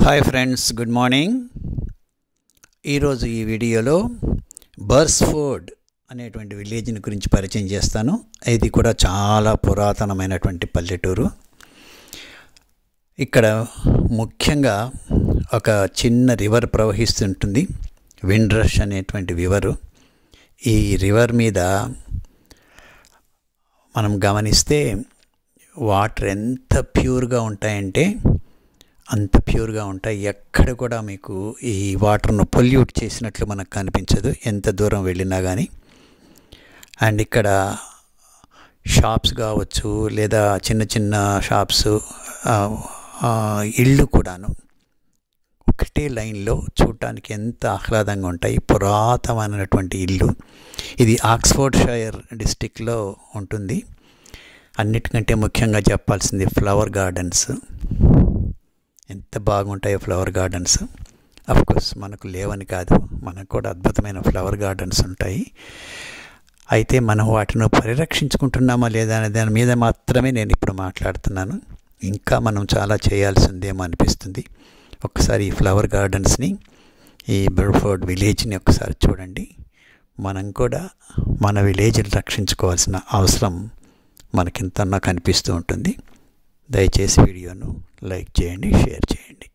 hi friends good morning ఈరోజు ఈ వీడియోలో బర్స్ఫోర్డ్ అనేటువంటి విలేజ్ని గురించి పరిచయం చేస్తాను ఇది కూడా చాలా పురాతనమైనటువంటి పల్లెటూరు ఇక్కడ ముఖ్యంగా ఒక చిన్న రివర్ ప్రవహిస్తుంటుంది విండ్రష్ అనేటువంటి రివరు ఈ రివర్ మీద మనం గమనిస్తే వాటర్ ఎంత ప్యూర్గా ఉంటాయంటే అంత ప్యూర్గా ఉంటాయి ఎక్కడ కూడా మీకు ఈ వాటర్ను పొల్యూట్ చేసినట్లు మనకు కనిపించదు ఎంత దూరం వెళ్ళినా కానీ అండ్ ఇక్కడ షాప్స్ కావచ్చు లేదా చిన్న చిన్న షాప్స్ ఇళ్ళు కూడాను ఒకటే లైన్లో చూడటానికి ఎంత ఆహ్లాదంగా ఉంటాయి పురాతనమైనటువంటి ఇల్లు ఇది ఆక్స్ఫోర్డ్ షైర్ డిస్టిక్లో ఉంటుంది అన్నిటికంటే ముఖ్యంగా చెప్పాల్సింది ఫ్లవర్ గార్డెన్స్ ఎంత బాగుంటాయో ఫ్లవర్ గార్డెన్స్ కోర్స్ మనకు లేవని కాదు మనకు కూడా అద్భుతమైన ఫ్లవర్ గార్డెన్స్ ఉంటాయి అయితే మనం వాటిని పరిరక్షించుకుంటున్నామా లేదా అనే దాని మీద మాత్రమే నేను ఇప్పుడు మాట్లాడుతున్నాను ఇంకా మనం చాలా చేయాల్సిందేమో అనిపిస్తుంది ఒకసారి ఈ ఫ్లవర్ గార్డెన్స్ని ఈ బర్ఫోర్డ్ విలేజ్ని ఒకసారి చూడండి మనం కూడా మన విలేజ్ని రక్షించుకోవాల్సిన అవసరం మనకింతన్నా కనిపిస్తూ ఉంటుంది దయచేసి వీడియోను లైక్ చేయండి షేర్ చేయండి